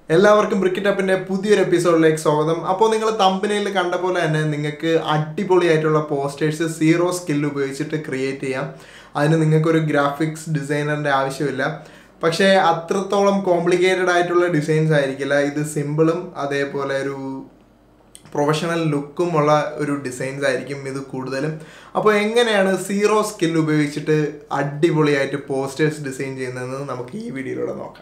എല്ലാവർക്കും ബ്രിക്കറ്റ് അപ്പിന്റെ പുതിയൊരു എപ്പിസോഡിലേക്ക് സ്വാഗതം അപ്പോൾ നിങ്ങൾ തമ്പനയിൽ കണ്ട പോലെ തന്നെ നിങ്ങൾക്ക് അടിപൊളിയായിട്ടുള്ള പോസ്റ്റേഴ്സ് സീറോ സ്കിൽ ഉപയോഗിച്ചിട്ട് ക്രിയേറ്റ് ചെയ്യാം അതിന് നിങ്ങൾക്കൊരു ഗ്രാഫിക്സ് ഡിസൈനറിന്റെ ആവശ്യമില്ല പക്ഷേ അത്രത്തോളം കോംപ്ലിക്കേറ്റഡ് ആയിട്ടുള്ള ഡിസൈൻസ് ആയിരിക്കില്ല ഇത് സിമ്പിളും അതേപോലെ ഒരു പ്രൊഫഷണൽ ലുക്കും ഉള്ള ഒരു ഡിസൈൻസ് ആയിരിക്കും ഇത് കൂടുതലും അപ്പോൾ എങ്ങനെയാണ് സീറോ സ്കിൽ ഉപയോഗിച്ചിട്ട് അടിപൊളിയായിട്ട് പോസ്റ്റേഴ്സ് ഡിസൈൻ ചെയ്യുന്നതെന്ന് നമുക്ക് ഈ വീഡിയോയിലൂടെ നോക്കാം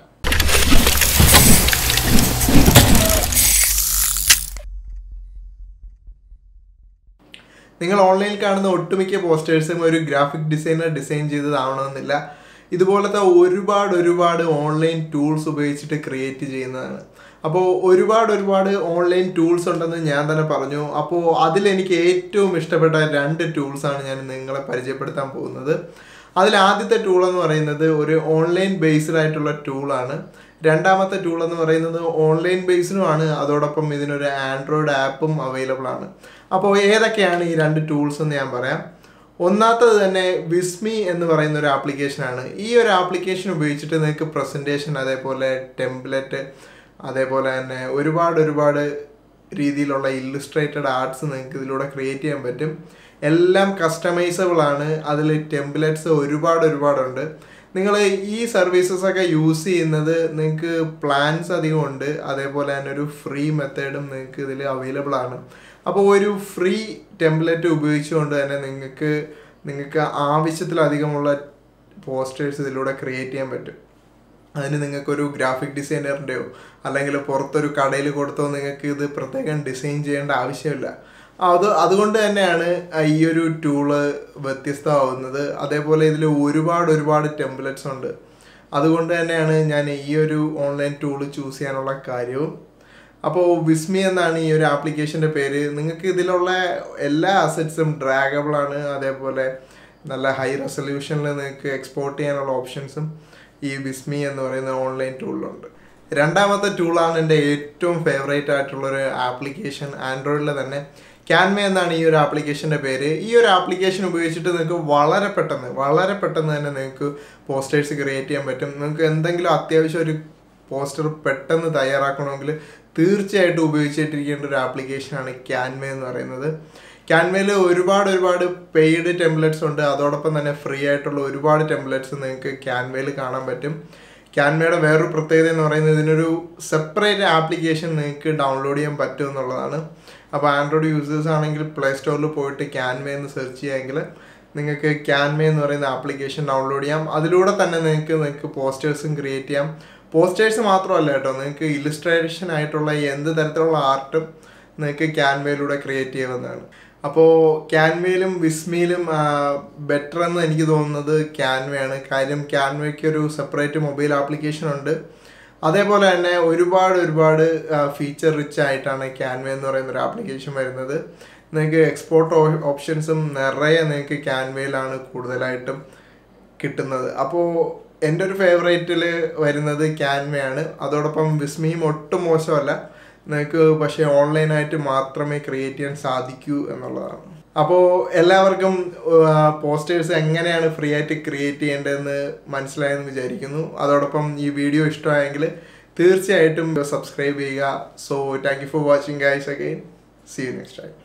നിങ്ങൾ ഓൺലൈനിൽ കാണുന്ന ഒട്ടുമിക്ക പോസ്റ്റേഴ്സും ഒരു ഗ്രാഫിക് ഡിസൈനർ ഡിസൈൻ ചെയ്തതാവണമെന്നില്ല ഇതുപോലത്തെ ഒരുപാട് ഒരുപാട് ഓൺലൈൻ ടൂൾസ് ഉപയോഗിച്ചിട്ട് ക്രിയേറ്റ് ചെയ്യുന്നതാണ് അപ്പോൾ ഒരുപാട് ഒരുപാട് ഓൺലൈൻ ടൂൾസ് ഉണ്ടെന്ന് ഞാൻ തന്നെ പറഞ്ഞു അപ്പോൾ അതിലെനിക്ക് ഏറ്റവും ഇഷ്ടപ്പെട്ട രണ്ട് ടൂൾസാണ് ഞാൻ നിങ്ങളെ പരിചയപ്പെടുത്താൻ പോകുന്നത് അതിൽ ആദ്യത്തെ ടൂൾ എന്ന് പറയുന്നത് ഒരു ഓൺലൈൻ ബേസ്ഡ് ആയിട്ടുള്ള ടൂളാണ് രണ്ടാമത്തെ ടൂൾ എന്ന് പറയുന്നത് ഓൺലൈൻ ബേസ്ഡുമാണ് അതോടൊപ്പം ഇതിനൊരു ആൻഡ്രോയിഡ് ആപ്പും അവൈലബിൾ ആണ് അപ്പോൾ ഏതൊക്കെയാണ് ഈ രണ്ട് ടൂൾസ് എന്ന് ഞാൻ പറയാം ഒന്നാമത്തത് തന്നെ വിസ്മി എന്ന് പറയുന്ന ഒരു ആപ്ലിക്കേഷനാണ് ഈ ഒരു ആപ്ലിക്കേഷൻ ഉപയോഗിച്ചിട്ട് നിങ്ങൾക്ക് പ്രസൻറ്റേഷൻ അതേപോലെ ടെംപ്ലെറ്റ് അതേപോലെ തന്നെ ഒരുപാട് ഒരുപാട് രീതിയിലുള്ള ഇല്ലുസ്ട്രേറ്റഡ് ആർട്സ് നിങ്ങൾക്ക് ഇതിലൂടെ ക്രിയേറ്റ് ചെയ്യാൻ പറ്റും എല്ലാം കസ്റ്റമൈസബിൾ ആണ് അതിൽ ടെംപ്ലെറ്റ്സ് ഒരുപാട് ഒരുപാടുണ്ട് നിങ്ങൾ ഈ സർവീസസ് ഒക്കെ യൂസ് ചെയ്യുന്നത് നിങ്ങൾക്ക് പ്ലാൻസ് അധികം ഉണ്ട് അതേപോലെ തന്നെ ഒരു ഫ്രീ മെത്തേഡും നിങ്ങൾക്ക് ഇതിൽ അവൈലബിൾ ആണ് അപ്പോൾ ഒരു ഫ്രീ ടെംപ്ലേറ്റ് ഉപയോഗിച്ചുകൊണ്ട് തന്നെ നിങ്ങൾക്ക് നിങ്ങൾക്ക് ആവശ്യത്തിലധികമുള്ള പോസ്റ്റേഴ്സ് ഇതിലൂടെ ക്രിയേറ്റ് ചെയ്യാൻ പറ്റും അതിന് നിങ്ങൾക്കൊരു ഗ്രാഫിക് ഡിസൈനറിൻ്റെയോ അല്ലെങ്കിൽ പുറത്തൊരു കടയിൽ കൊടുത്തോ നിങ്ങൾക്ക് ഇത് പ്രത്യേകം ഡിസൈൻ ചെയ്യേണ്ട ആവശ്യമില്ല അത് അതുകൊണ്ട് തന്നെയാണ് ഈ ഒരു ടൂള് വ്യത്യസ്തമാവുന്നത് അതേപോലെ ഇതിൽ ഒരുപാട് ഒരുപാട് ടെംപ്ലെറ്റ്സ് ഉണ്ട് അതുകൊണ്ട് തന്നെയാണ് ഞാൻ ഈ ഒരു ഓൺലൈൻ ടൂള് ചൂസ് ചെയ്യാനുള്ള കാര്യവും അപ്പോൾ വിസ്മി എന്നാണ് ഈ ഒരു ആപ്ലിക്കേഷൻ്റെ പേര് നിങ്ങൾക്ക് ഇതിലുള്ള എല്ലാ അസറ്റ്സും ഡ്രാഗബിൾ ആണ് അതേപോലെ നല്ല ഹൈ റെസൊല്യൂഷനിൽ നിങ്ങൾക്ക് എക്സ്പോർട്ട് ചെയ്യാനുള്ള ഓപ്ഷൻസും ഈ വിസ്മി എന്ന് പറയുന്ന ഓൺലൈൻ ടൂളിലുണ്ട് രണ്ടാമത്തെ ടൂളാണ് എൻ്റെ ഏറ്റവും ഫേവറേറ്റ് ആയിട്ടുള്ളൊരു ആപ്ലിക്കേഷൻ ആൻഡ്രോയിഡിൽ തന്നെ ക്യാൻമ എന്നാണ് ഈ ഒരു ആപ്ലിക്കേഷൻ്റെ പേര് ഈ ഒരു ആപ്ലിക്കേഷൻ ഉപയോഗിച്ചിട്ട് നിങ്ങൾക്ക് വളരെ പെട്ടെന്ന് വളരെ പെട്ടെന്ന് തന്നെ നിങ്ങൾക്ക് പോസ്റ്റേഴ്സ് ക്രിയേറ്റ് ചെയ്യാൻ പറ്റും നിങ്ങൾക്ക് എന്തെങ്കിലും അത്യാവശ്യം ഒരു പോസ്റ്റർ പെട്ടെന്ന് തയ്യാറാക്കണമെങ്കിൽ തീർച്ചയായിട്ടും ഉപയോഗിച്ചിട്ടിരിക്കേണ്ട ഒരു ആപ്ലിക്കേഷനാണ് ക്യാൻമ എന്ന് പറയുന്നത് ക്യാൻമയിൽ ഒരുപാട് ഒരുപാട് പെയ്ഡ് ടെംപ്ലെറ്റ്സ് ഉണ്ട് അതോടൊപ്പം തന്നെ ഫ്രീ ആയിട്ടുള്ള ഒരുപാട് ടെംപ്ലെറ്റ്സ് നിങ്ങൾക്ക് ക്യാൻമയിൽ കാണാൻ പറ്റും ക്യാൻമയുടെ വേറൊരു പ്രത്യേകത എന്ന് പറയുന്നത് ഇതിനൊരു സെപ്പറേറ്റ് ആപ്ലിക്കേഷൻ നിങ്ങൾക്ക് ഡൗൺലോഡ് ചെയ്യാൻ പറ്റും എന്നുള്ളതാണ് അപ്പോൾ ആൻഡ്രോയിഡ് യൂസേഴ്സ് ആണെങ്കിൽ പ്ലേ സ്റ്റോറിൽ പോയിട്ട് ക്യാൻമ എന്ന് സെർച്ച് ചെയ്യുമെങ്കിൽ നിങ്ങൾക്ക് ക്യാൻമ എന്ന് പറയുന്ന ആപ്ലിക്കേഷൻ ഡൗൺലോഡ് ചെയ്യാം അതിലൂടെ തന്നെ നിങ്ങൾക്ക് നിങ്ങൾക്ക് പോസ്റ്റേഴ്സും ക്രിയേറ്റ് ചെയ്യാം പോസ്റ്റേഴ്സ് മാത്രമല്ല കേട്ടോ നിങ്ങൾക്ക് ഇലിസ്ട്രേഷൻ ആയിട്ടുള്ള എന്ത് തരത്തിലുള്ള ആർട്ടും നിങ്ങൾക്ക് ക്യാൻവയിലൂടെ ക്രിയേറ്റ് ചെയ്യാവുന്നതാണ് അപ്പോൾ ക്യാൻവയിലും വിസ്മിയിലും ബെറ്റർ എന്ന് എനിക്ക് തോന്നുന്നത് ക്യാൻവയാണ് കാര്യം ക്യാൻവയ്ക്ക് ഒരു സെപ്പറേറ്റ് മൊബൈൽ ആപ്ലിക്കേഷൻ ഉണ്ട് അതേപോലെ തന്നെ ഒരുപാട് ഒരുപാട് ഫീച്ചർ റിച്ച് ആയിട്ടാണ് ക്യാൻവ എന്ന് പറയുന്ന ഒരു ആപ്ലിക്കേഷൻ വരുന്നത് നിങ്ങൾക്ക് എക്സ്പോർട്ട് ഓപ്ഷൻസും നിറയെ നിങ്ങൾക്ക് ക്യാൻവയിലാണ് കൂടുതലായിട്ടും കിട്ടുന്നത് അപ്പോൾ എൻ്റെ ഒരു ഫേവറേറ്റിൽ വരുന്നത് ക്യാൻവയാണ് അതോടൊപ്പം വിസ്മിയും ഒട്ടും മോശമല്ല നിങ്ങൾക്ക് പക്ഷേ ഓൺലൈനായിട്ട് മാത്രമേ ക്രിയേറ്റ് ചെയ്യാൻ സാധിക്കൂ എന്നുള്ളതാണ് അപ്പോൾ എല്ലാവർക്കും പോസ്റ്റേഴ്സ് എങ്ങനെയാണ് ഫ്രീ ആയിട്ട് ക്രിയേറ്റ് ചെയ്യേണ്ടതെന്ന് മനസ്സിലായെന്ന് വിചാരിക്കുന്നു അതോടൊപ്പം ഈ വീഡിയോ ഇഷ്ടമായെങ്കിൽ തീർച്ചയായിട്ടും സബ്സ്ക്രൈബ് ചെയ്യുക so thank you for watching guys again see you next time